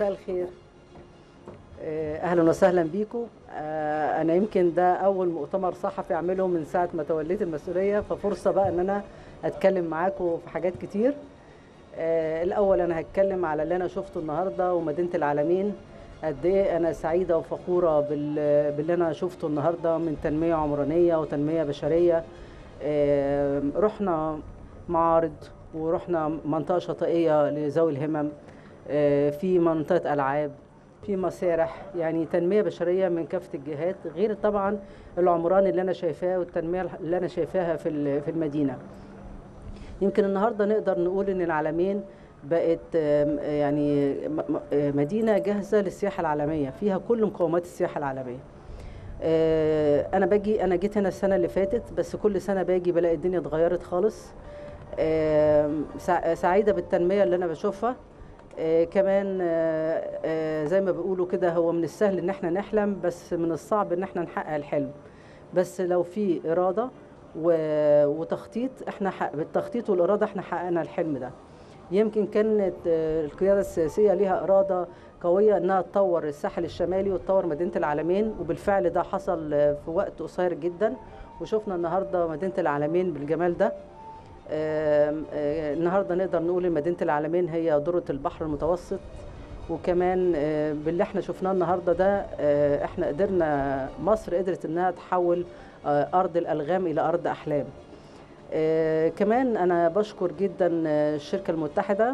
مساء الخير آه، اهلا وسهلا بيكم آه، انا يمكن ده اول مؤتمر صحفي اعمله من ساعه ما توليت المسؤوليه ففرصه بقى ان انا اتكلم معاكم في حاجات كتير آه، الاول انا هتكلم على اللي انا شفته النهارده ومدينه العالمين قد ايه انا سعيده وفخوره بال- باللي انا شفته النهارده من تنميه عمرانيه وتنميه بشريه آه، رحنا معارض ورحنا منطقه شاطئيه لذوي الهمم آه، في منطقه العاب في مسارح يعني تنميه بشريه من كافه الجهات غير طبعا العمران اللي انا شايفاه والتنميه اللي انا شايفاها في ال- في المدينه يمكن النهارده نقدر نقول ان العالمين بقت آم، يعني م- م- آه، مدينه جاهزه للسياحه العالميه فيها كل مقومات السياحه العالميه آه، انا باجي انا جيت هنا السنه اللي فاتت بس كل سنه باجي بلاقي الدنيا اتغيرت خالص آم، سع- سعيده بالتنميه اللي انا بشوفها آه، كمان آه، آه، زي ما بيقولوا كده هو من السهل ان احنا نحلم بس من الصعب ان احنا نحقق الحلم بس لو في اراده و- وتخطيط احنا حق بالتخطيط والاراده احنا حققنا الحلم ده يمكن كانت آه، القياده السياسيه ليها اراده قويه انها تطور الساحل الشمالي وتطور مدينه العالمين وبالفعل ده حصل آه، في وقت قصير جدا وشفنا النهارده مدينه العالمين بالجمال ده آم، آه، النهارده نقدر نقول ان مدينه العالمين هي ذره البحر المتوسط وكمان آه، باللي احنا شفناه النهارده ده آه، احنا قدرنا مصر قدرت انها تحول آه، ارض الالغام الى ارض احلام آه، كمان انا بشكر جدا آه، الشركه المتحده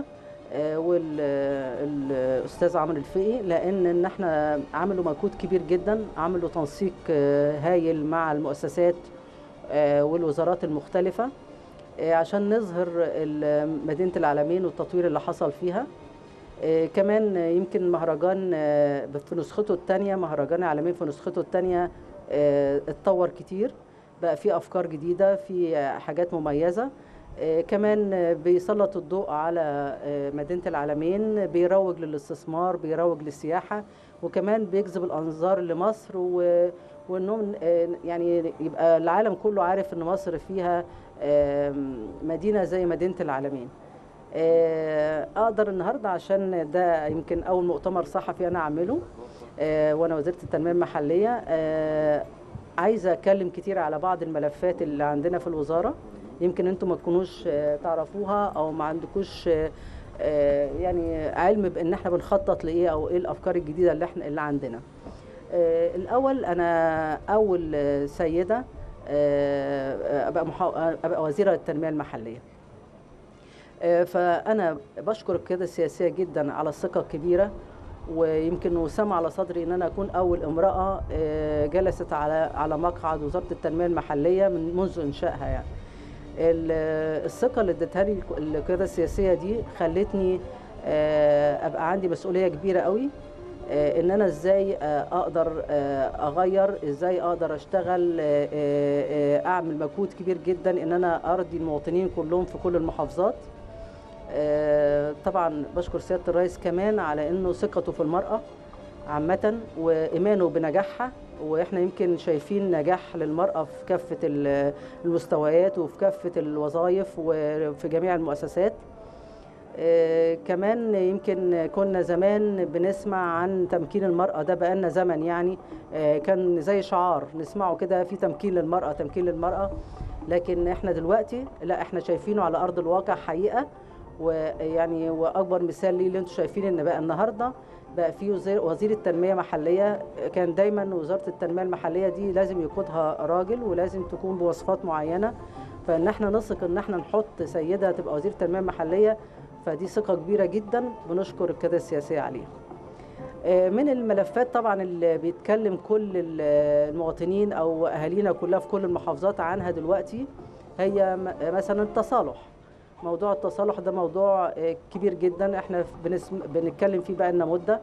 والاستاذ عمرو الفقي لان ان احنا عملوا مجهود كبير جدا عملوا تنسيق آه، هايل مع المؤسسات آه، والوزارات المختلفه آه، عشان نظهر ال- مدينه العالمين والتطوير اللي حصل فيها آه، كمان آه، يمكن مهرجان آه، في نسخته الثانيه مهرجان العالمين في نسخته الثانيه اتطور كتير بقى في افكار جديده في آه، حاجات مميزه آه، كمان آه، بيسلط الضوء على آه، مدينه العالمين بيروج للاستثمار بيروج للسياحه وكمان بيجذب الانظار لمصر و وانهم آه، يعني يبقى العالم كله عارف ان مصر فيها آم، مدينه زي مدينه العالمين آه، اقدر النهارده عشان ده يمكن اول مؤتمر صحفي انا اعمله آه، وانا وزيره التنميه المحليه آه، عايزه اتكلم كتير على بعض الملفات اللي عندنا في الوزاره يمكن انتم ما تكونوش آه، تعرفوها او ما عندكوش آه، آه، يعني علم بان احنا بنخطط لايه او ايه الافكار الجديده اللي احنا اللي عندنا آه، الاول انا اول آه، سيده آه، ابقى محا... ابقى وزيره التنميه المحليه آه، فانا بشكر القياده السياسيه جدا على الثقه الكبيره ويمكن وسام على صدري ان انا اكون اول امراه آه، جلست على على مقعد وزاره التنميه المحليه من منذ انشائها يعني ال- الثقه اللي ادتها لي القياده السياسيه دي خلتني آه، ابقى عندي مسؤوليه كبيره قوي آه، ان انا ازاي آه، اقدر آه، اغير ازاي اقدر اشتغل آه، آه، آه، اعمل مجهود كبير جدا ان انا ارضي المواطنين كلهم في كل المحافظات آه، طبعا بشكر سياده الرئيس كمان على انه ثقته في المراه عامه وايمانه بنجاحها واحنا يمكن شايفين نجاح للمراه في كافه ال- المستويات وفي كافه الوظائف وفي جميع المؤسسات آه، كمان يمكن كنا زمان بنسمع عن تمكين المرأة ده بقالنا زمن يعني آه، كان زي شعار نسمعه كده في تمكين للمرأة تمكين للمرأة لكن احنا دلوقتي لا احنا شايفينه على أرض الواقع حقيقة ويعني واكبر مثال ليه اللي انتم شايفين ان بقى النهارده بقى في وزير وزير التنميه محليه كان دايما وزاره التنميه المحليه دي لازم يقودها راجل ولازم تكون بوصفات معينه فان احنا نثق ان احنا نحط سيده تبقى وزير التنميه المحليه فدي ثقه كبيره جدا بنشكر القياده السياسيه عليها آه، من الملفات طبعا اللي بيتكلم كل ال- المواطنين او اهالينا كلها في كل المحافظات عنها دلوقتي هي م- مثلا التصالح موضوع التصالح ده موضوع آه، كبير جدا احنا بنسم... بنتكلم فيه بقى لنا مده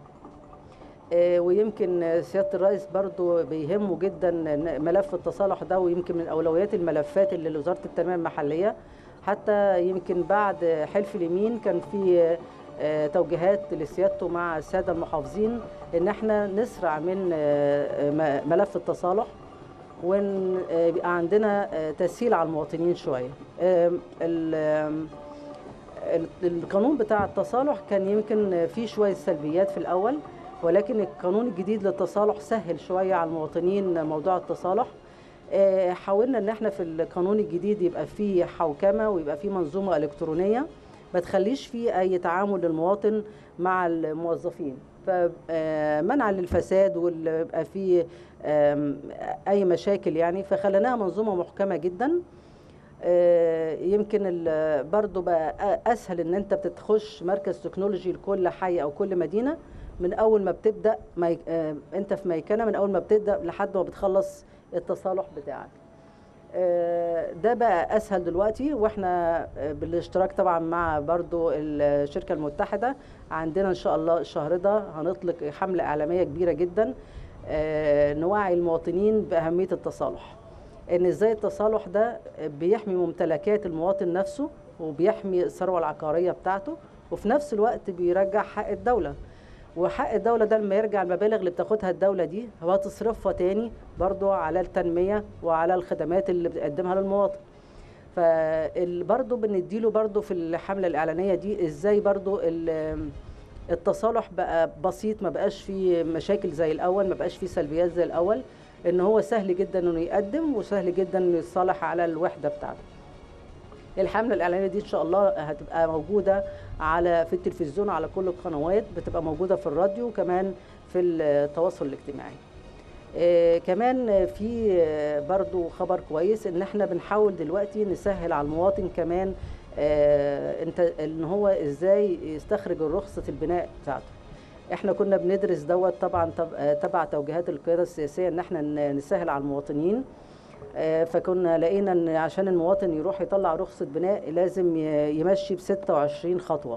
آه، ويمكن آه، سياده الرئيس برضو بيهمه جدا إن ملف التصالح ده ويمكن من اولويات الملفات اللي لوزاره التنميه المحليه حتى يمكن بعد حلف اليمين كان في آه، توجيهات لسيادته مع الساده المحافظين ان احنا نسرع من آه، م- ملف التصالح وان آه، يبقى عندنا آه، تسهيل على المواطنين شويه آم، ال- آم، ال- القانون بتاع التصالح كان يمكن فيه شوية سلبيات في الأول ولكن القانون الجديد للتصالح سهل شوية على المواطنين موضوع التصالح آه، حاولنا ان احنا في القانون الجديد يبقى فيه حوكمة ويبقى فيه منظومة إلكترونية ما تخليش فيه أي تعامل للمواطن مع الموظفين فمنعا للفساد ويبقى فيه آم، أي مشاكل يعني فخليناها منظومة محكمة جدا آه، يمكن ال- برضو بقى أ- اسهل ان انت بتخش مركز تكنولوجي لكل حي او كل مدينه من اول ما بتبدا مي... آه، انت في ميكنه من اول ما بتبدا لحد ما بتخلص التصالح بتاعك آه، ده بقى اسهل دلوقتي واحنا آه، بالاشتراك طبعا مع برضو الشركه المتحده عندنا ان شاء الله الشهر ده هنطلق حمله اعلاميه كبيره جدا آه، نوعي المواطنين باهميه التصالح ان ازاي التصالح ده بيحمي ممتلكات المواطن نفسه وبيحمي الثروه العقاريه بتاعته وفي نفس الوقت بيرجع حق الدوله وحق الدوله ده لما يرجع المبالغ اللي بتاخدها الدوله دي هو تصرفها تاني برضو على التنميه وعلى الخدمات اللي بتقدمها للمواطن فبرضه بنديله برضه في الحمله الاعلانيه دي ازاي برضه ال- التصالح بقى بسيط ما بقاش فيه مشاكل زي الاول ما بقاش فيه سلبيات زي الاول ان هو سهل جدا انه يقدم وسهل جدا انه يتصالح على الوحده بتاعته الحمله الاعلانيه دي ان شاء الله هتبقى موجوده على في التلفزيون على كل القنوات بتبقى موجوده في الراديو وكمان في التواصل الاجتماعي آه، كمان في آه، برضو خبر كويس ان احنا بنحاول دلوقتي نسهل على المواطن كمان آه، انت ان هو ازاي يستخرج رخصه البناء بتاعته احنا كنا بندرس دوت طبعا تب- آه، تبع توجيهات القياده السياسيه ان احنا ن- نسهل على المواطنين آه، فكنا لقينا ان عشان المواطن يروح يطلع رخصه بناء لازم ي- يمشي ب 26 خطوه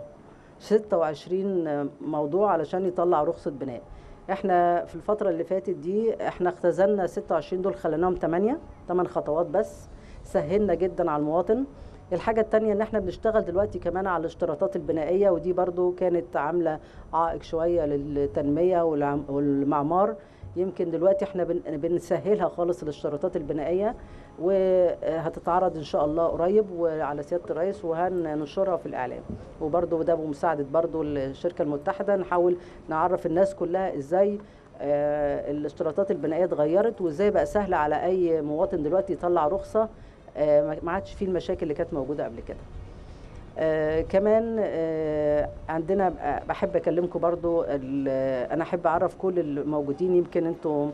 26 موضوع علشان يطلع رخصه بناء احنا في الفتره اللي فاتت دي احنا اختزلنا 26 دول خليناهم 8 8 خطوات بس سهلنا جدا على المواطن الحاجة التانية ان احنا بنشتغل دلوقتي كمان على الاشتراطات البنائية ودي برضو كانت عاملة عائق شوية للتنمية والعم- والمعمار يمكن دلوقتي احنا بن- بنسهلها خالص الاشتراطات البنائية وهتتعرض ان شاء الله قريب وعلى سيادة الرئيس وهننشرها في الاعلام وبرضو ده بمساعدة برضو الشركة المتحدة نحاول نعرف الناس كلها ازاي آه، الاشتراطات البنائية اتغيرت وازاي بقى سهل على اي مواطن دلوقتي يطلع رخصة آه، ما- ما عادش فيه المشاكل اللي كانت موجودة قبل كده آه كمان آه عندنا آه، بحب اكلمكم برضو ال- انا احب اعرف كل الموجودين يمكن انتوا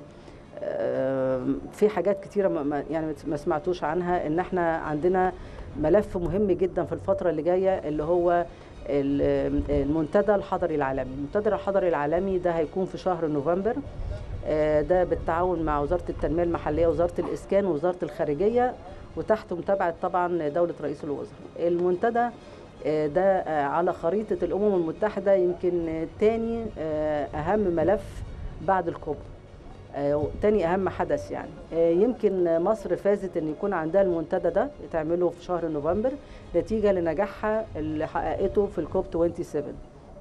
آه في حاجات كتيره ما- ما يعني ما سمعتوش عنها ان احنا عندنا ملف مهم جدا في الفتره اللي جايه اللي هو ال- المنتدى الحضري العالمي المنتدى الحضري العالمي ده هيكون في شهر نوفمبر آه، ده بالتعاون مع وزاره التنميه المحليه وزاره الاسكان ووزاره الخارجيه وتحت متابعه طبعا دوله رئيس الوزراء المنتدى آه، ده آه، على خريطه الامم المتحده يمكن آه، تاني آه، اهم ملف بعد الكوب آه، تاني اهم حدث يعني آه، يمكن مصر فازت ان يكون عندها المنتدى ده تعمله في شهر نوفمبر نتيجه لنجاحها اللي حققته في الكوب 27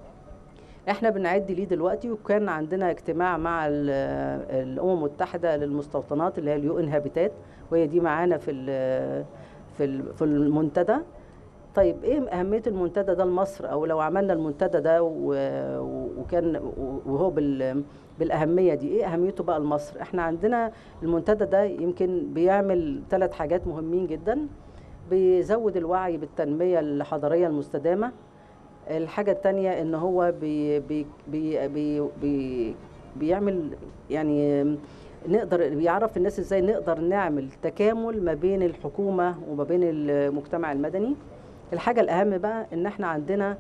احنا بنعد ليه دلوقتي وكان عندنا اجتماع مع ال- الامم المتحده للمستوطنات اللي هي اليو ان هابيتات وهي دي معانا في ال- في ال- في المنتدى طيب ايه اهميه المنتدى ده لمصر او لو عملنا المنتدى ده و- وكان وهو بال بالاهميه دي ايه اهميته بقى لمصر احنا عندنا المنتدى ده يمكن بيعمل ثلاث حاجات مهمين جدا بيزود الوعي بالتنميه الحضريه المستدامه الحاجة التانية ان هو بي بي بي بي بي بيعمل يعني نقدر بيعرف الناس ازاي نقدر نعمل تكامل ما بين الحكومة وما بين المجتمع المدني الحاجة الأهم بقى إن إحنا عندنا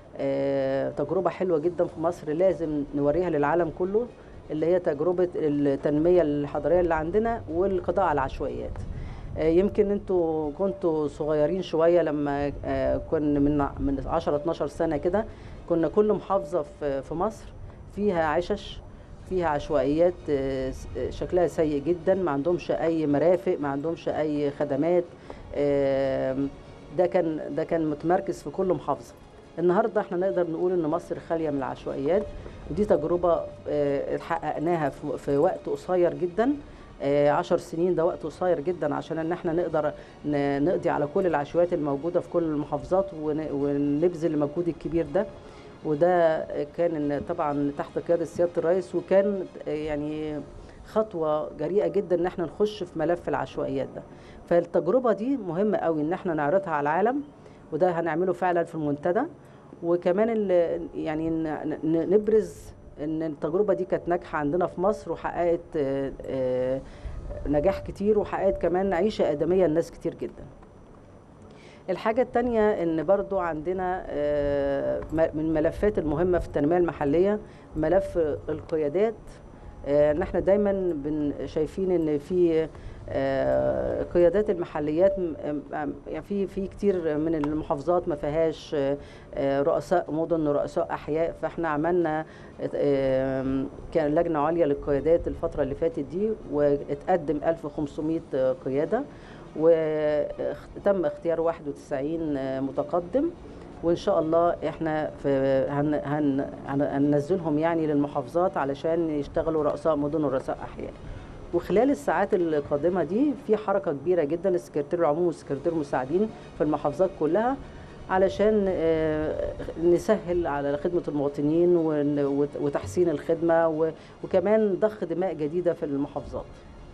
آه، تجربة حلوة جدا في مصر لازم نوريها للعالم كله اللي هي تجربة التنمية الحضرية اللي عندنا والقضاء على العشوائيات آه، يمكن انتوا كنتوا صغيرين شويه لما آه، كنا من من 10 12 سنه كده كنا كل محافظه في في مصر فيها عشش فيها عشوائيات آه، س- آه، شكلها سيء جدا ما عندهمش اي مرافق ما عندهمش اي خدمات آم، ده كان ده كان متمركز في كل محافظه النهارده احنا نقدر نقول ان مصر خاليه من العشوائيات ودي تجربه آه، حققناها في- في وقت قصير جدا آه، عشر سنين ده وقت قصير جدا عشان ان احنا نقدر ن- نقضي على كل العشوائيات الموجوده في كل المحافظات ون- ونبذل المجهود الكبير ده وده كان طبعا تحت قياده سياده الرئيس وكان يعني خطوه جريئه جدا ان احنا نخش في ملف العشوائيات ده فالتجربه دي مهمه قوي ان احنا نعرضها على العالم وده هنعمله فعلا في المنتدى وكمان ال- يعني ن- ن- نبرز ان التجربه دي كانت ناجحه عندنا في مصر وحققت آه، آه، نجاح كتير وحققت كمان عيشه ادميه لناس كتير جدا الحاجة التانية ان برضو عندنا آه، م- من الملفات المهمة في التنمية المحلية ملف القيادات آه، ان احنا دايما بن شايفين ان في آه، قيادات المحليات م- م- يعني في في كتير من المحافظات ما فيهاش آه، آه، رؤساء مدن رؤساء احياء فاحنا عملنا آه، كان لجنه عليا للقيادات الفتره اللي فاتت دي واتقدم 1500 قياده وتم اختيار 91 متقدم وان شاء الله احنا في هن هن هن- هننزلهم يعني للمحافظات علشان يشتغلوا رؤساء مدن ورؤساء احياء وخلال الساعات القادمه دي في حركه كبيره جدا السكرتير العموم والسكرتير المساعدين في المحافظات كلها علشان آه، نسهل على خدمة المواطنين ون- وت- وتحسين الخدمة و- وكمان ضخ دماء جديدة في المحافظات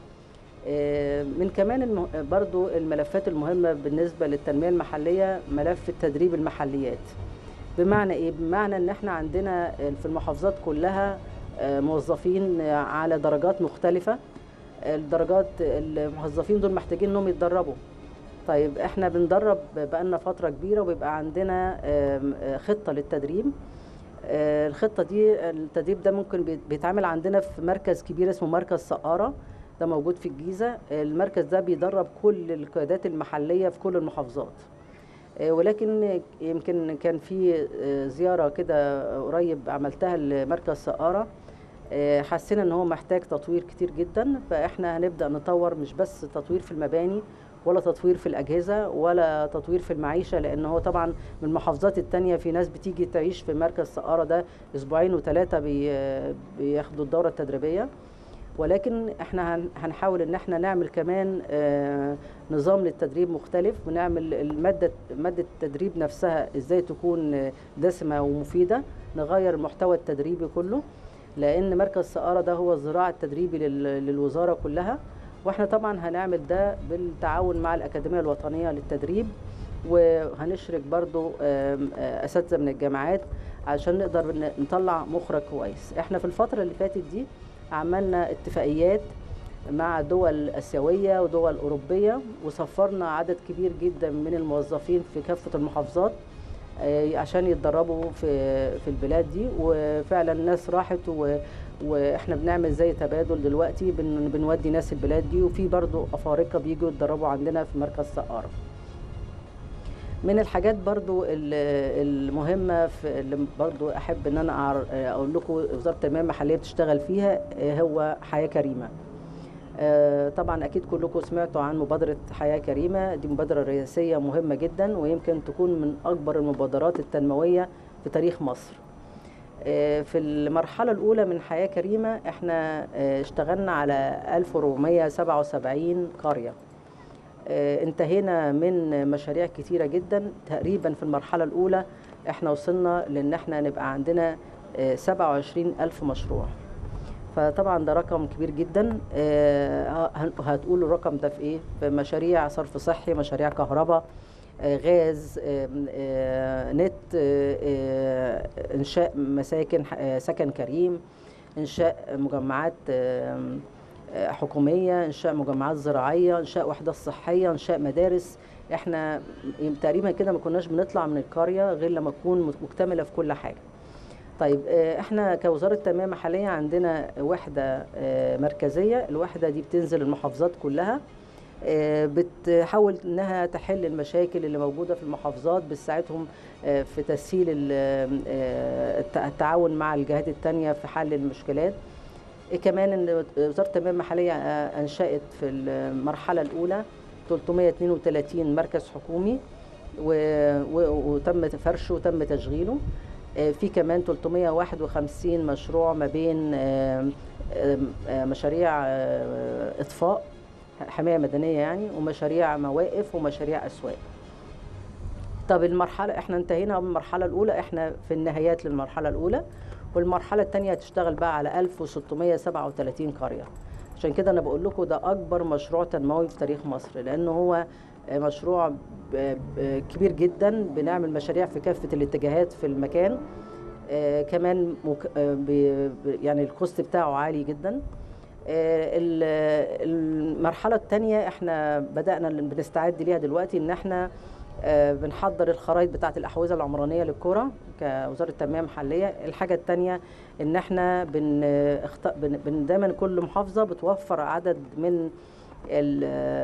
آه، من كمان المه... برضو الملفات المهمة بالنسبة للتنمية المحلية ملف التدريب المحليات بمعنى ايه بمعنى ان احنا عندنا في المحافظات كلها آه، موظفين آه، على درجات مختلفة الدرجات الموظفين دول محتاجين انهم يتدربوا طيب احنا بندرب بقالنا فترة كبيرة وبيبقى عندنا آم، آه، خطة للتدريب آه، الخطة دي التدريب ده ممكن بيت- بيتعمل عندنا في مركز كبير اسمه مركز سقارة ده موجود في الجيزة المركز ده بيدرب كل القيادات المحلية في كل المحافظات آه، ولكن يمكن كان في آه، زيارة كده قريب عملتها لمركز سقارة آه، حسينا ان هو محتاج تطوير كتير جدا فاحنا هنبدأ نطور مش بس تطوير في المباني ولا تطوير في الأجهزة ولا تطوير في المعيشة لأن هو طبعا من المحافظات التانية في ناس بتيجي تعيش في مركز سقارة ده أسبوعين وثلاثة بي بياخدوا الدورة التدريبية ولكن احنا هن- هنحاول ان احنا نعمل كمان آه، نظام للتدريب مختلف ونعمل المادة مادة التدريب نفسها ازاي تكون آه، دسمة ومفيدة نغير المحتوى التدريبي كله لان مركز سقارة ده هو الذراع التدريبي لل- للوزارة كلها واحنا طبعا هنعمل ده بالتعاون مع الأكاديمية الوطنية للتدريب وهنشرك برضو آم، آه، أساتذة من الجامعات عشان نقدر ن- نطلع مخرج كويس احنا في الفترة اللي فاتت دي عملنا اتفاقيات مع دول آسيوية ودول أوروبية وسفرنا عدد كبير جدا من الموظفين في كافة المحافظات آه، عشان يتدربوا في في البلاد دي وفعلا الناس راحت و واحنا بنعمل زي تبادل دلوقتي بن بنودي ناس البلاد دي وفي برضو افارقه بيجوا يتدربوا عندنا في مركز سقاره من الحاجات برضو ال- المهمة في اللي برضو أحب إن أنا أعر- أقول لكم وزارة التنمية المحلية بتشتغل فيها آه، هو حياة كريمة آه، طبعا أكيد كلكم سمعتوا عن مبادرة حياة كريمة دي مبادرة رئاسية مهمة جدا ويمكن تكون من أكبر المبادرات التنموية في تاريخ مصر آه، في المرحلة الأولى من حياة كريمة احنا آه، اشتغلنا على 1477 قرية آه، انتهينا من مشاريع كتيرة جدا تقريبا في المرحلة الأولى احنا وصلنا لأن احنا نبقى عندنا آه، 27 ألف مشروع فطبعا ده رقم كبير جدا آه، هن- هتقولوا الرقم ده في ايه في مشاريع صرف صحي مشاريع كهرباء آه، غاز آم، آه، نت آه، آه، انشاء مساكن آه، سكن كريم انشاء مجمعات آم، آه، حكوميه انشاء مجمعات زراعيه انشاء وحدات صحيه انشاء مدارس احنا تقريبا كده ما كناش بنطلع من القريه غير لما تكون مكتمله في كل حاجه طيب آه، احنا كوزاره التنميه المحليه عندنا وحده آه، مركزيه الوحده دي بتنزل المحافظات كلها آه، بتحاول انها تحل المشاكل اللي موجوده في المحافظات بتساعدهم آه، في تسهيل ال- آه، الت- التعاون مع الجهات التانية في حل المشكلات إيه كمان ان وزاره التنميه المحليه آه، انشات في المرحله الاولى 332 مركز حكومي و- و- وتم فرشه وتم تشغيله آه، في كمان 351 مشروع ما بين آه، آم، آه، مشاريع آه، اطفاء حمايه مدنيه يعني ومشاريع مواقف ومشاريع اسواق طب المرحله احنا انتهينا من المرحله الاولى احنا في النهايات للمرحله الاولى والمرحله الثانيه هتشتغل بقى على 1637 قريه عشان كده انا بقول لكم ده اكبر مشروع تنموي في تاريخ مصر لانه هو مشروع ب- ب- كبير جدا بنعمل مشاريع في كافه الاتجاهات في المكان آه، كمان مك... آه، ب- ب- يعني الكوست بتاعه عالي جدا آه، ال- المرحله الثانيه احنا بدانا بنستعد ليها دلوقتي ان احنا آه، بنحضر الخرائط بتاعه الاحوزه العمرانيه للقرى كوزاره التنميه المحليه الحاجه الثانيه ان احنا بن اخت... بن... بن دايما كل محافظه بتوفر عدد من ال...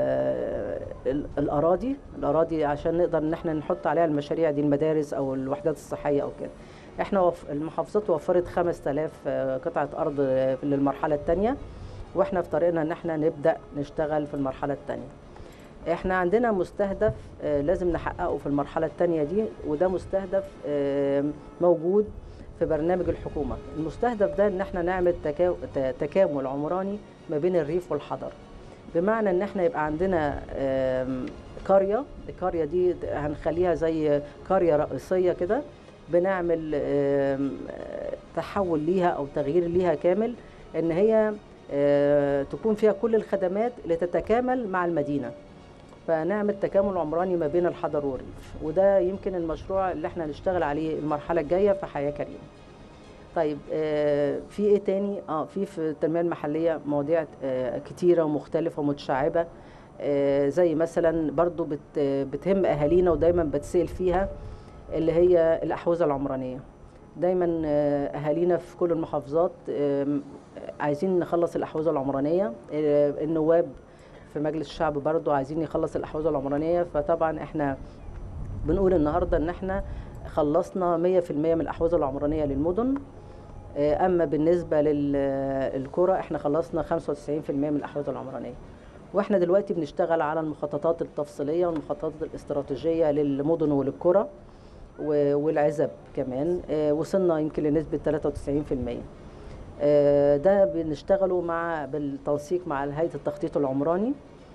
ال... الاراضي الاراضي عشان نقدر ان احنا نحط عليها المشاريع دي المدارس او الوحدات الصحيه او كده احنا وف... المحافظات وفرت 5000 آه، قطعه ارض آه، للمرحله الثانيه واحنا في طريقنا ان احنا نبدا نشتغل في المرحله الثانيه احنا عندنا مستهدف آه، لازم نحققه في المرحله الثانيه دي وده مستهدف آه، موجود في برنامج الحكومه المستهدف ده ان احنا نعمل تكا- ت- تكامل عمراني ما بين الريف والحضر بمعنى ان احنا يبقى عندنا آم، قريه القريه دي هنخليها زي قريه رئيسيه كده بنعمل آم، آه، تحول ليها او تغيير ليها كامل ان هي آه، تكون فيها كل الخدمات لتتكامل مع المدينه فنعمل تكامل عمراني ما بين الحضر والريف وده يمكن المشروع اللي احنا هنشتغل عليه المرحله الجايه في حياه كريمه طيب آه، في ايه تاني اه في في التنميه المحليه مواضيع آه، كتيره ومختلفه ومتشعبه آه، زي مثلا برضو بت بتهم اهالينا ودايما بتسال فيها اللي هي الاحوزه العمرانيه دايما آه، اهالينا في كل المحافظات آم، عايزين نخلص الاحوزه العمرانيه آه، النواب في مجلس الشعب برضو عايزين يخلص الاحوزه العمرانيه فطبعا احنا بنقول النهارده ان احنا خلصنا 100% من الاحوزه العمرانيه للمدن آه، اما بالنسبه للقرى احنا خلصنا 95% من الاحوزه العمرانيه واحنا دلوقتي بنشتغل على المخططات التفصيليه والمخططات الاستراتيجيه للمدن وللقرى و- والعزب كمان آه، وصلنا يمكن لنسبه 93% آه، ده بنشتغله مع بالتنسيق مع هيئه التخطيط العمراني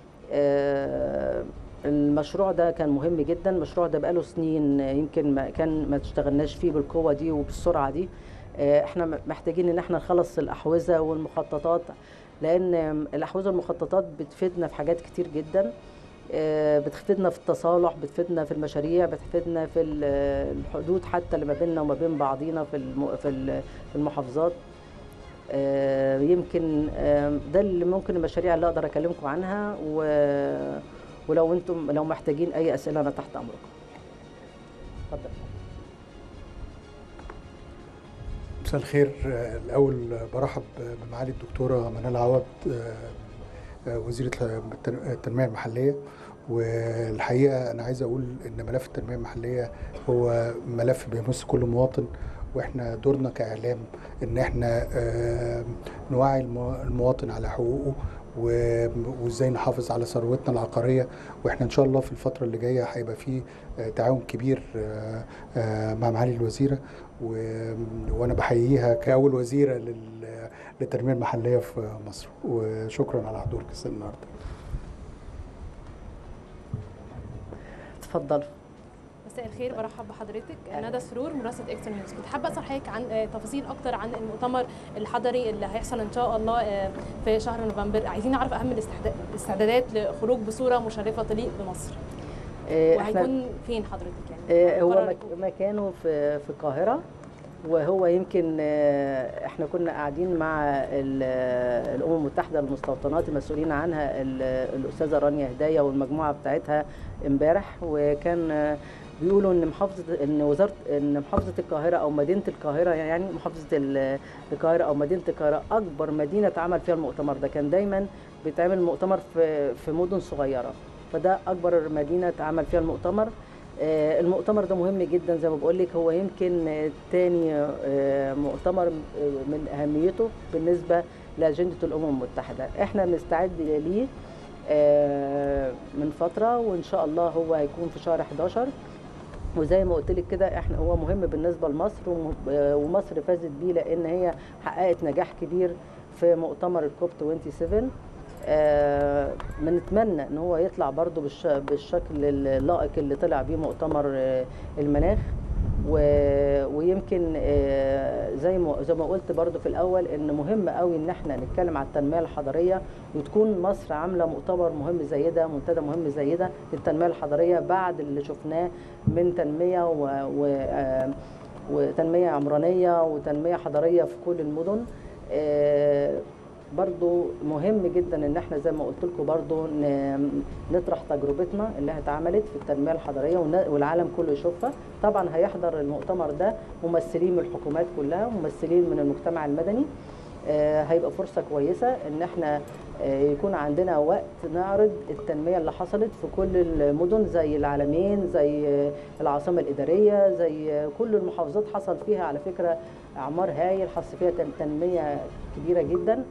آه، المشروع ده كان مهم جدا المشروع ده بقاله سنين آه، يمكن ما كان ما اشتغلناش فيه بالقوه دي وبالسرعه دي آه، احنا م- محتاجين ان احنا نخلص الاحوزه والمخططات لان الاحوزه والمخططات بتفيدنا في حاجات كتير جدا آه، بتفيدنا في التصالح بتفيدنا في المشاريع بتفيدنا في ال- الحدود حتى اللي ما بيننا وما بين بعضينا في الم- في ال- في المحافظات آه، يمكن آه، ده اللي ممكن المشاريع اللي اقدر اكلمكم عنها و ولو انتم لو محتاجين اي اسئله انا تحت امركم اتفضل مساء الخير آه، الأول برحب بمعالي الدكتورة منال عوض آه، آه، وزيرة التن- التنمية المحلية والحقيقة أنا عايز أقول إن ملف التنمية المحلية هو ملف بيمس كل مواطن واحنا دورنا كاعلام ان احنا آه، نوعي المو- المواطن على حقوقه و- وازاي نحافظ على ثروتنا العقاريه واحنا ان شاء الله في الفتره اللي جايه هيبقى في آه، تعاون كبير آه، آه، مع معالي الوزيره و- وانا بحييها كاول وزيره لل- للتنميه المحليه في مصر وشكرا على حضورك النهارده اتفضل مساء الخير برحب بحضرتك ندى سرور مراسله اكسترا نيوز كنت حابه اسال حضرتك عن آه، تفاصيل اكتر عن المؤتمر الحضري اللي هيحصل ان شاء الله آه، في شهر نوفمبر عايزين نعرف اهم الاستعدا- الاستعدادات لخروج بصوره مشرفه تليق بمصر آه، احنا وهيكون فين حضرتك يعني آه، هو مقرر مك- يكون- مكانه في في القاهرة وهو يمكن آه، احنا كنا قاعدين مع ال- آه، الامم المتحده المستوطنات المسؤولين عنها ال- الاستاذه رانيا هدايه والمجموعه بتاعتها امبارح وكان آه، بيقولوا ان محافظه ان وزاره ان محافظه القاهره او مدينه القاهره يعني محافظه ال- القاهره او مدينه القاهره اكبر مدينه اتعمل فيها المؤتمر ده كان دايما بيتعمل مؤتمر في في مدن صغيره فده اكبر مدينه اتعمل فيها المؤتمر آه، المؤتمر ده مهم جدا زي ما بقول لك هو يمكن آه، تاني آه، مؤتمر آه، من اهميته بالنسبه لاجنده الامم المتحده احنا بنستعد ليه آه، من فتره وان شاء الله هو هيكون في شهر 11 وزي ما قلت لك كده احنا هو مهم بالنسبه لمصر وم- آه، ومصر فازت بيه لان هي حققت نجاح كبير في مؤتمر الكوب 27 آه، بنتمنى ان هو يطلع برضو بالش- بالشكل اللائق اللي طلع بيه مؤتمر آه، المناخ و- ويمكن آه، زي ما زي ما قلت برضو في الاول ان مهم قوي ان احنا نتكلم على التنميه الحضريه وتكون مصر عامله مؤتمر مهم زي ده منتدى مهم زي ده للتنميه الحضريه بعد اللي شفناه من تنميه و, و آه، وتنميه عمرانيه وتنميه حضريه في كل المدن آه، برضو مهم جدا ان احنا زي ما قلت لكم برضو ن- نطرح تجربتنا اللي اتعملت في التنميه الحضريه والنا- والعالم كله يشوفها طبعا هيحضر المؤتمر ده ممثلين من الحكومات كلها ممثلين من المجتمع المدني آه، هيبقى فرصه كويسه ان احنا آه، يكون عندنا وقت نعرض التنميه اللي حصلت في كل المدن زي العالمين زي آه، العاصمه الاداريه زي آه، كل المحافظات حصل فيها على فكره اعمار هايل حصل فيها تن- تنميه كبيره جدا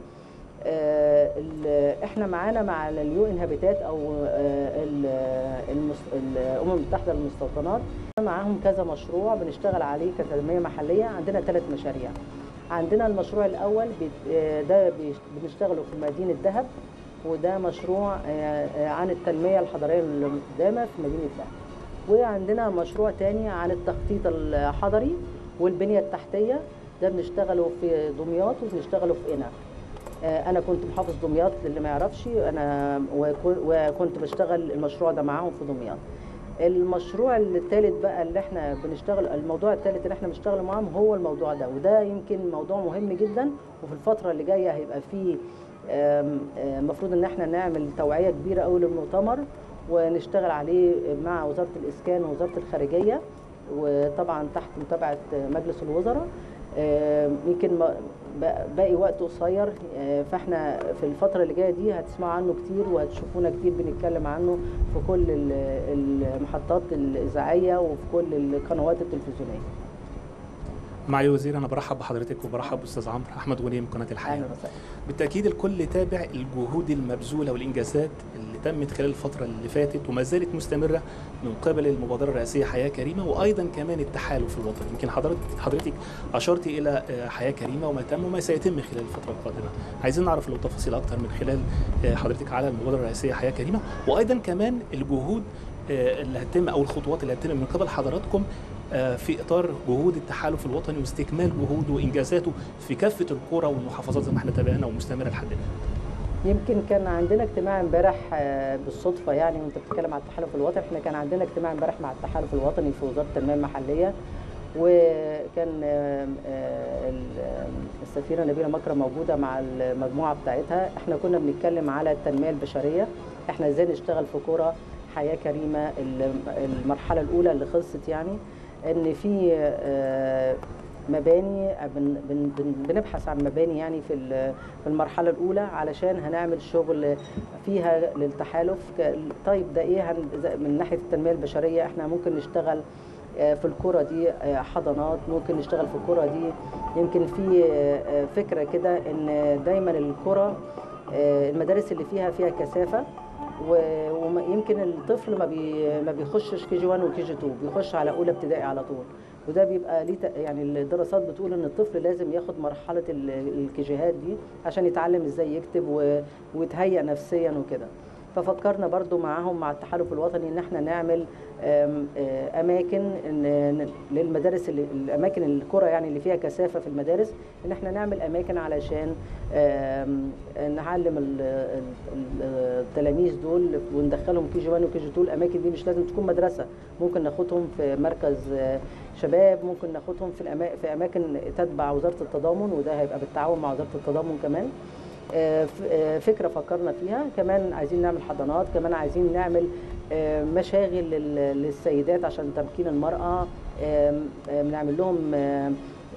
آه، ال- احنا معانا مع اليو ان هابيتات او آه، ال- المس- الامم المتحده للمستوطنات معاهم كذا مشروع بنشتغل عليه كتنميه محليه عندنا ثلاث مشاريع عندنا المشروع الاول بيت- آه، ده بيش- بنشتغله في مدينه دهب وده مشروع آه، آه، عن التنميه الحضريه المقدمه في مدينه دهب وعندنا مشروع تاني عن التخطيط الحضري والبنيه التحتيه ده بنشتغله في دمياط وبنشتغله في قنا آه، انا كنت محافظ دمياط للي ما يعرفش انا وكو- وكنت بشتغل المشروع ده معاهم في دمياط المشروع الثالث بقى اللي احنا بنشتغل الموضوع الثالث اللي احنا بنشتغل معاهم هو الموضوع ده وده يمكن موضوع مهم جدا وفي الفتره اللي جايه هيبقى فيه آم، آه، المفروض ان احنا نعمل توعيه كبيره قوي للمؤتمر ونشتغل عليه مع وزاره الاسكان ووزاره الخارجيه وطبعا تحت متابعه مجلس الوزراء آه، يمكن ما- بق- باقي وقت قصير آه، فاحنا في الفتره اللي جايه دي هتسمعوا عنه كتير وهتشوفونا كتير بنتكلم عنه في كل ال- المحطات الاذاعيه وفي كل القنوات التلفزيونيه معالي الوزير انا برحب بحضرتك وبرحب باستاذ عمرو احمد ولي من قناه الحياه اهلا وسهلا بالتاكيد الكل تابع الجهود المبذوله والانجازات اللي تمت خلال الفتره اللي فاتت وما زالت مستمره من قبل المبادره الرئاسيه حياه كريمه وايضا كمان التحالف الوطني يمكن حضرتك حضرتك اشرت الى آه، حياه كريمه وما تم وما سيتم خلال الفتره القادمه عايزين نعرف لو تفاصيل اكتر من خلال آه، حضرتك على المبادره الرئاسيه حياه كريمه وايضا كمان الجهود آه، اللي هتتم او الخطوات اللي هتتم من قبل حضراتكم آه، في اطار جهود التحالف الوطني واستكمال جهوده وانجازاته في كافه القرى والمحافظات زي ما احنا تابعنا ومستمره لحد الان. يمكن كان عندنا اجتماع امبارح آه، بالصدفه يعني وانت بتتكلم على التحالف الوطني احنا كان عندنا اجتماع امبارح مع التحالف الوطني في وزاره التنميه المحليه وكان آه، آه، ال- آه، السفيره نبيله مكرم موجوده مع المجموعه بتاعتها احنا كنا بنتكلم على التنميه البشريه احنا ازاي نشتغل في قرى حياه كريمه ال- المرحله الاولى اللي خلصت يعني ان في آه، مباني بن- بن- بن- بنبحث عن مباني يعني في ال- في المرحله الاولى علشان هنعمل شغل فيها للتحالف ك- طيب ده ايه هن- زي- من ناحيه التنميه البشريه احنا ممكن نشتغل آه، في القرى دي آه، حضانات ممكن نشتغل في القرى دي يمكن في آه، فكره كده ان دايما القرى آه، المدارس اللي فيها فيها كثافه و- ويمكن الطفل ما بي ما بيخشش كي جي 1 وكي جي 2 بيخش على اولى ابتدائي على طول وده بيبقى ليه تق- يعني الدراسات بتقول ان الطفل لازم ياخد مرحله ال- الكيجيهات دي عشان يتعلم ازاي يكتب و- ويتهيأ نفسيا وكده ففكرنا برضو معاهم مع التحالف الوطني ان احنا نعمل آم، آه، اماكن إن- للمدارس اللي الاماكن القرى يعني اللي فيها كثافه في المدارس ان احنا نعمل اماكن علشان آم، نعلم ال- ال- ال- التلاميذ دول وندخلهم كي جي 1 وكي جي 2 الاماكن دي مش لازم تكون مدرسه ممكن ناخدهم في مركز آه، شباب ممكن ناخدهم في الأما... في اماكن تتبع وزاره التضامن وده هيبقى بالتعاون مع وزاره التضامن كمان آه، ف- آه، فكره فكرنا فيها كمان عايزين نعمل حضانات كمان عايزين نعمل آه، مشاغل لل- للسيدات عشان تمكين المراه آم، آم، نعمل لهم آم،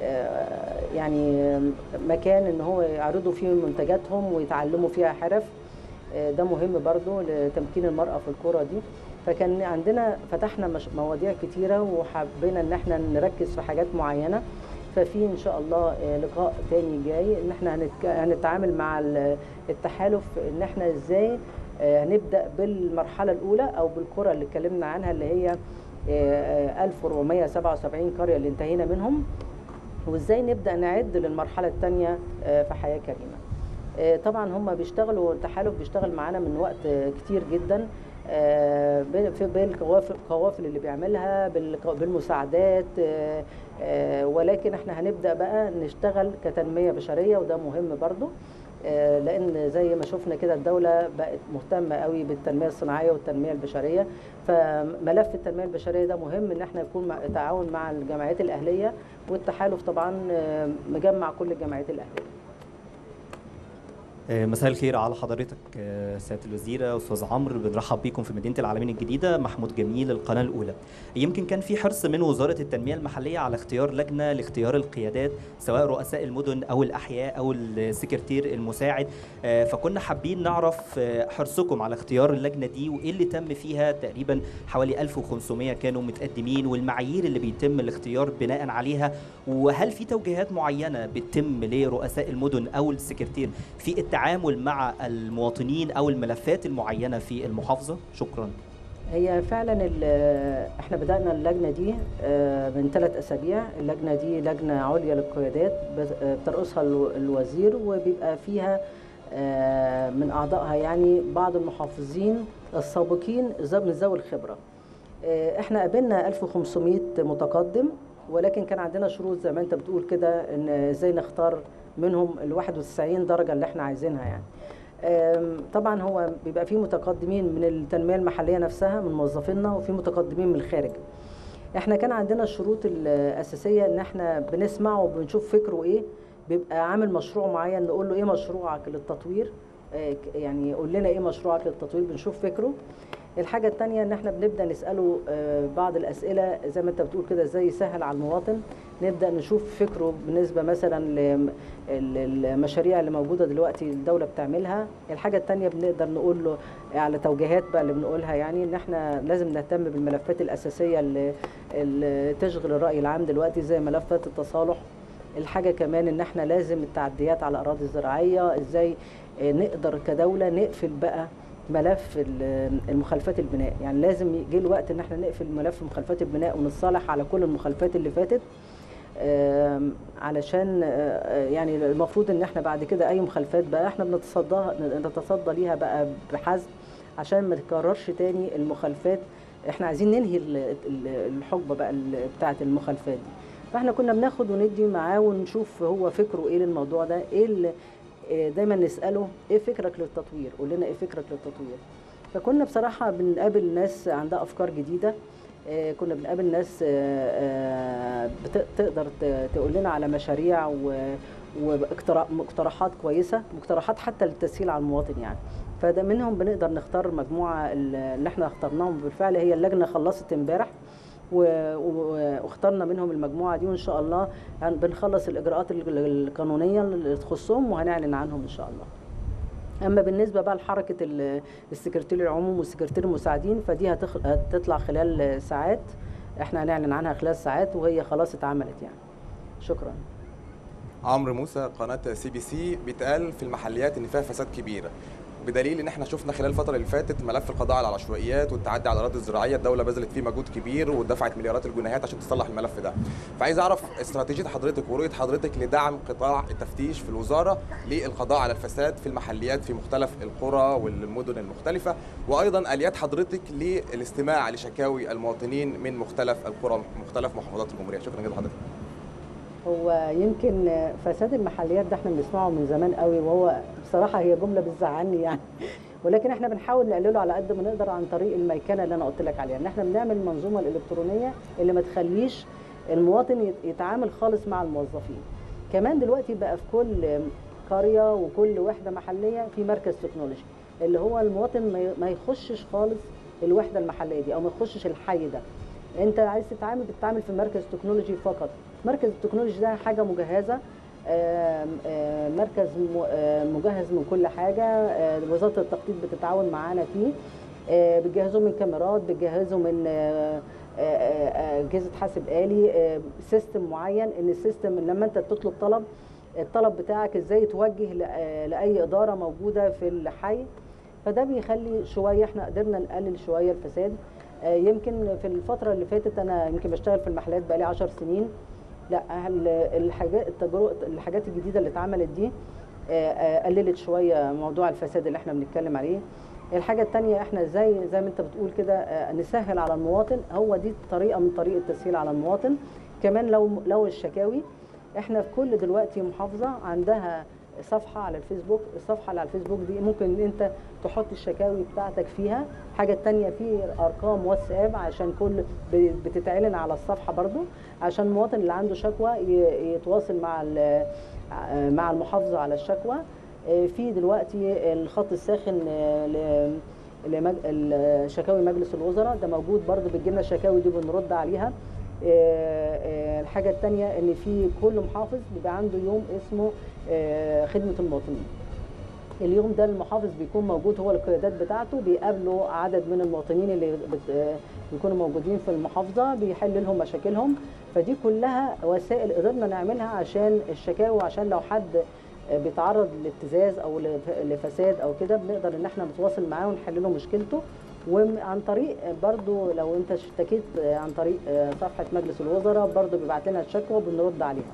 آه، يعني آم، مكان ان هو يعرضوا فيه منتجاتهم ويتعلموا فيها حرف آه، ده مهم برضو لتمكين المرأة في الكرة دي فكان عندنا فتحنا مش- مواضيع كتيرة وحبينا ان احنا نركز في حاجات معينة ففي ان شاء الله آه، لقاء تاني جاي ان احنا هنتك- هنتعامل مع ال- التحالف ان احنا ازاي آه، هنبدا بالمرحله الاولى او بالقرى اللي اتكلمنا عنها اللي هي آه، آه، 1477 قريه اللي انتهينا منهم وازاي نبدا نعد للمرحله الثانيه في حياه كريمه آه، طبعا هم بيشتغلوا التحالف بيشتغل معانا من وقت آه، كتير جدا آه، ب- في بالقوافل القوافل اللي بيعملها بالق- بالمساعدات آه، آه، ولكن احنا هنبدا بقى نشتغل كتنميه بشريه وده مهم برضو آه، لان زي ما شفنا كده الدوله بقت مهتمه قوي بالتنميه الصناعيه والتنميه البشريه فملف التنميه البشريه ده مهم ان احنا يكون مع تعاون مع الجمعيات الاهليه والتحالف طبعا آه، مجمع كل الجمعيات الاهليه آه، مساء الخير على حضرتك آه، سياده الوزيره استاذ عمرو بنرحب بيكم في مدينه العالمين الجديده محمود جميل القناه الاولى يمكن كان في حرص من وزاره التنميه المحليه على اختيار لجنه لاختيار القيادات سواء رؤساء المدن او الاحياء او السكرتير المساعد آه، فكنا حابين نعرف آه، حرصكم على اختيار اللجنه دي وايه اللي تم فيها تقريبا حوالي 1500 كانوا متقدمين والمعايير اللي بيتم الاختيار بناء عليها وهل في توجيهات معينه بتتم لرؤساء المدن او السكرتير في التعامل مع المواطنين او الملفات المعينه في المحافظه شكرا هي فعلا ال- احنا بدأنا اللجنة دي آه، من ثلاث أسابيع اللجنة دي لجنة عليا للقيادات بت- آه، بترأسها الو- الوزير وبيبقى فيها آه، من أعضائها يعني بعض المحافظين السابقين ذو- من ذوي الخبرة آه، احنا قابلنا 1500 متقدم ولكن كان عندنا شروط زي ما انت بتقول كده ان ازاي نختار منهم ال 91 درجة اللي احنا عايزينها يعني آم، طبعا هو بيبقى فيه متقدمين من التنميه المحليه نفسها من موظفينا وفي متقدمين من الخارج احنا كان عندنا الشروط الاساسيه ان احنا بنسمعه وبنشوف فكره ايه بيبقى عامل مشروع معين نقول له ايه مشروعك للتطوير آه، ك- يعني قول لنا ايه مشروعك للتطوير بنشوف فكره الحاجة التانية ان احنا بنبدأ نسأله آه، بعض الأسئلة زي ما انت بتقول كده ازاي يسهل على المواطن نبدأ نشوف فكره بالنسبة مثلا للمشاريع اللي موجودة دلوقتي الدولة بتعملها الحاجة التانية بنقدر نقول له على توجيهات بقى اللي بنقولها يعني ان احنا لازم نهتم بالملفات الأساسية اللي, اللي تشغل الرأي العام دلوقتي زي ملفات التصالح الحاجة كمان ان احنا لازم التعديات على الأراضي الزراعية ازاي آه، نقدر كدولة نقفل بقى ملف ال- المخالفات البناء يعني لازم يجي الوقت ان احنا نقفل ملف مخالفات البناء ونتصالح على كل المخالفات اللي فاتت آم، علشان آه، يعني المفروض ان احنا بعد كده اي مخالفات بقى احنا بنتصدى نتصدى ليها بقى بحزم عشان ما تكررش تاني المخالفات احنا عايزين ننهي ال- ال- الحقبه بقى ال- بتاعه المخالفات دي فاحنا كنا بناخد وندي معاه ونشوف هو فكره ايه للموضوع ده ايه اللي إيه دايما نساله ايه فكرك للتطوير قول لنا ايه فكرك للتطوير فكنا بصراحه بنقابل ناس عندها افكار جديده آه، كنا بنقابل ناس آه، آه، بت- تقدر ت- تقول لنا على مشاريع و- واقترا- مقترحات كويسه مقترحات حتى للتسهيل على المواطن يعني فده منهم بنقدر نختار مجموعه ال- اللي احنا اخترناهم بالفعل هي اللجنه خلصت امبارح و- و- واخترنا منهم المجموعه دي وان شاء الله هن- بنخلص الاجراءات ال- القانونيه اللي تخصهم وهنعلن عنهم ان شاء الله اما بالنسبه بقى لحركه ال- السكرتير العموم والسكرتير المساعدين فدي هتخ... هتطلع خلال ساعات احنا هنعلن عنها خلال ساعات وهي خلاص اتعملت يعني شكرا عمرو موسى قناه سي بي سي بيتقال في المحليات ان فيها فساد كبيره بدليل ان احنا شفنا خلال الفتره اللي فاتت ملف القضاء على العشوائيات والتعدي على الاراضي الزراعيه الدوله بذلت فيه مجهود كبير ودفعت مليارات الجنيهات عشان تصلح الملف ده فعايز اعرف استراتيجيه حضرتك ورؤيه حضرتك لدعم قطاع التفتيش في الوزاره للقضاء على الفساد في المحليات في مختلف القرى والمدن المختلفه وايضا اليات حضرتك للاستماع لشكاوي المواطنين من مختلف القرى مختلف محافظات الجمهوريه شكرا جدا لحضرتك هو يمكن فساد المحليات ده احنا بنسمعه من زمان قوي وهو بصراحه هي جمله بتزعلني يعني ولكن احنا بنحاول نقلله على قد ما نقدر عن طريق الميكنه اللي انا قلت لك عليها ان احنا بنعمل المنظومه الالكترونيه اللي ما تخليش المواطن يت- يتعامل خالص مع الموظفين كمان دلوقتي بقى في كل قريه وكل وحده محليه في مركز تكنولوجي اللي هو المواطن ما ي- ما يخشش خالص الوحده المحليه دي او ما يخشش الحي ده انت عايز تتعامل بتتعامل في مركز تكنولوجي فقط مركز التكنولوجي ده حاجه مجهزه آم، آم، مركز م- آم، مجهز من كل حاجه آه، وزاره التخطيط بتتعاون معانا فيه آه، بتجهزوا من كاميرات بتجهزوا من آه، آه، آه، اجهزه حاسب آلي آه، سيستم معين ان السيستم لما انت تطلب طلب الطلب بتاعك ازاي يتوجه ل- آه، لاي اداره موجوده في الحي فده بيخلي شويه احنا قدرنا نقلل شويه الفساد آه، يمكن في الفتره اللي فاتت انا يمكن بشتغل في المحلات بقالي 10 سنين لا ال- الحاجات التجربه الحاجات الجديده اللي اتعملت دي آه، آه، قللت شويه موضوع الفساد اللي احنا بنتكلم عليه الحاجة التانية احنا زي زي ما انت بتقول كده آه، نسهل على المواطن هو دي طريقة من طريقة التسهيل على المواطن كمان لو لو الشكاوي احنا في كل دلوقتي محافظة عندها صفحة على الفيسبوك الصفحة اللي على الفيسبوك دي ممكن ان انت تحط الشكاوي بتاعتك فيها حاجة التانية في ارقام واتساب عشان كل ب- بتتعلن على الصفحة برضو عشان المواطن اللي عنده شكوى ي- يتواصل مع ال- مع المحافظة على الشكوى آه، في دلوقتي الخط الساخن آه، ل- لمج... ال- شكاوي مجلس الوزراء ده موجود برضو بتجيلنا الشكاوي دي بنرد عليها آه، آه، الحاجة التانية ان في كل محافظ بيبقى عنده يوم اسمه آه، خدمة المواطنين اليوم ده المحافظ بيكون موجود هو القيادات بتاعته بيقابلوا عدد من المواطنين اللي بت- آه، بيكونوا موجودين في المحافظة بيحل لهم مشاكلهم فدي كلها وسائل قدرنا نعملها عشان الشكاوى وعشان لو حد آه، بيتعرض لابتزاز او لف- لفساد او كده بنقدر ان احنا نتواصل معاه ونحل له مشكلته وعن طريق برضو لو انت اشتكيت آه، عن طريق آه، صفحة مجلس الوزراء برضو بيبعت لنا الشكوى وبنرد عليها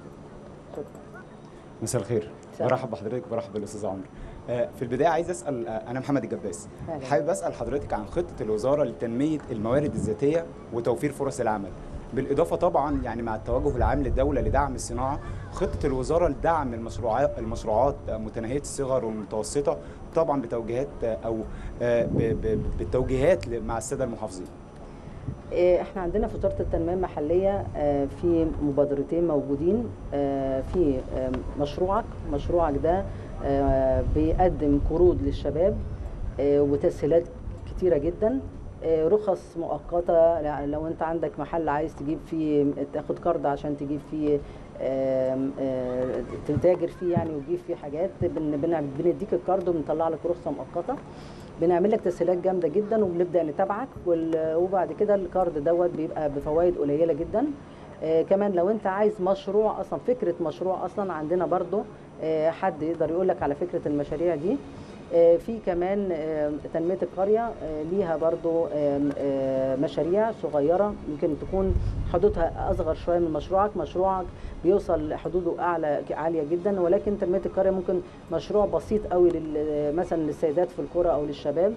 شكرا مساء الخير مساء برحب بحضرتك برحب بالاستاذ عمرو آه، في البدايه عايز اسال آه، انا محمد الجباس أهلا. حابب اسال حضرتك عن خطه الوزاره لتنميه الموارد الذاتيه وتوفير فرص العمل بالاضافه طبعا يعني مع التوجه العام للدوله لدعم الصناعه خطه الوزاره لدعم المشروعات المشروعات آه، متناهيه الصغر والمتوسطه طبعا بتوجيهات آه، او آه، ب- ب- بالتوجيهات ل- مع الساده المحافظين إيه، احنا عندنا في وزاره التنميه المحليه آه، في مبادرتين موجودين آه، في آه، مشروعك مشروعك ده آه، بيقدم قروض للشباب آه، وتسهيلات كتيره جدا آه، رخص مؤقته ل- لو انت عندك محل عايز تجيب فيه تاخد كارد عشان تجيب فيه آم، آه، تتاجر فيه يعني وتجيب فيه حاجات بن- بن- بنديك الكارد وبنطلع لك رخصه مؤقته بنعمل لك تسهيلات جامده جدا وبنبدا نتابعك وال- وبعد كده الكارد دوت بيبقى بفوائد قليله جدا آه كمان لو انت عايز مشروع اصلا فكره مشروع اصلا عندنا برضو آه حد يقدر يقول لك على فكره المشاريع دي آه في كمان آه تنميه القريه آه ليها برضو آه آه مشاريع صغيره يمكن تكون حدودها اصغر شويه من مشروعك مشروعك بيوصل حدوده اعلى عاليه جدا ولكن تنميه القريه ممكن مشروع بسيط قوي لل- مثلا للسيدات في القرى او للشباب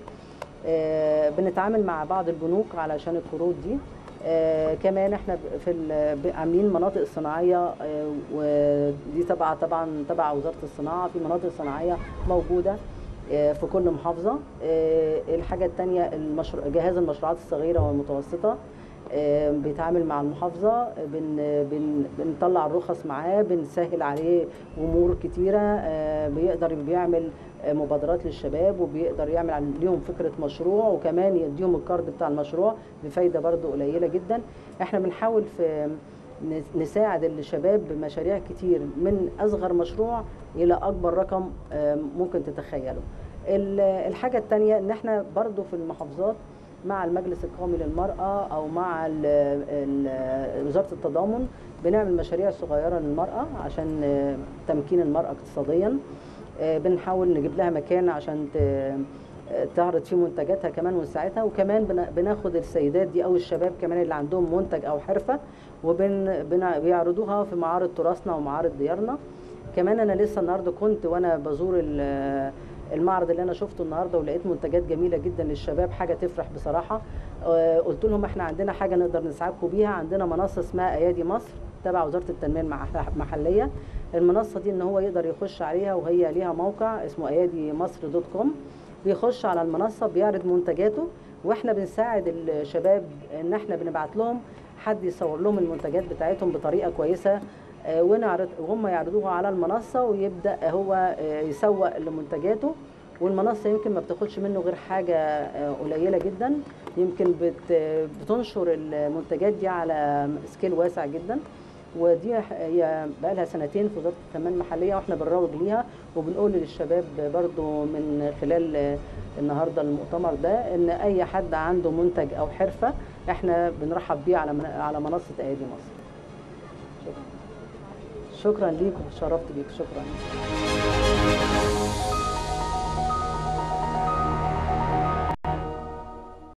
آه، بنتعامل مع بعض البنوك علشان القروض دي آه، كمان احنا ب- في ال- ب- عاملين مناطق صناعيه آه، ودي تبع طبعا تبع وزاره الصناعه في مناطق صناعيه موجوده آه، في كل محافظه آه، الحاجه الثانيه المشروع جهاز المشروعات الصغيره والمتوسطه آه، بيتعامل مع المحافظه بن بن بنطلع الرخص معاه بنسهل عليه امور كتيره آه، بيقدر بيعمل آه، مبادرات للشباب وبيقدر يعمل عن- ليهم فكره مشروع وكمان يديهم الكارد بتاع المشروع بفايده برضو قليله جدا احنا بنحاول في نس- نساعد الشباب بمشاريع كتير من اصغر مشروع الى اكبر رقم آه، ممكن تتخيله ال- الحاجه الثانيه ان احنا برضو في المحافظات مع المجلس القومي للمرأة أو مع ال ال وزارة التضامن بنعمل مشاريع صغيرة للمرأة عشان آه، تمكين المرأة اقتصاديا آه، بنحاول نجيب لها مكان عشان ت- آه، تعرض فيه منتجاتها كمان ونساعدها وكمان بن- بناخد السيدات دي أو الشباب كمان اللي عندهم منتج أو حرفة وبيعرضوها في معارض تراثنا ومعارض ديارنا كمان أنا لسه النهاردة كنت وأنا بزور ال- المعرض اللي انا شفته النهارده ولقيت منتجات جميله جدا للشباب حاجه تفرح بصراحه آه، قلت لهم احنا عندنا حاجه نقدر نساعدكم بيها عندنا منصه اسمها ايادي مصر تبع وزاره التنميه المح- المحليه المنصه دي ان هو يقدر يخش عليها وهي ليها موقع اسمه ايادي مصر دوت كوم بيخش على المنصه بيعرض منتجاته واحنا بنساعد الشباب ان احنا بنبعت لهم حد يصور لهم المنتجات بتاعتهم بطريقه كويسه آه، ونعرض وهم يعرضوها على المنصه ويبدا هو آه، يسوق لمنتجاته والمنصه يمكن ما بتاخدش منه غير حاجه آه، قليله جدا يمكن بت بتنشر المنتجات دي على سكيل واسع جدا ودي هي بقى لها سنتين في وزاره التنميه المحليه واحنا بنروج ليها وبنقول للشباب برضو من خلال آه، النهارده المؤتمر ده ان اي حد عنده منتج او حرفه احنا بنرحب بيه على من- على منصه ايادي مصر شكرا شكرا ليك وشرفت بيك شكرا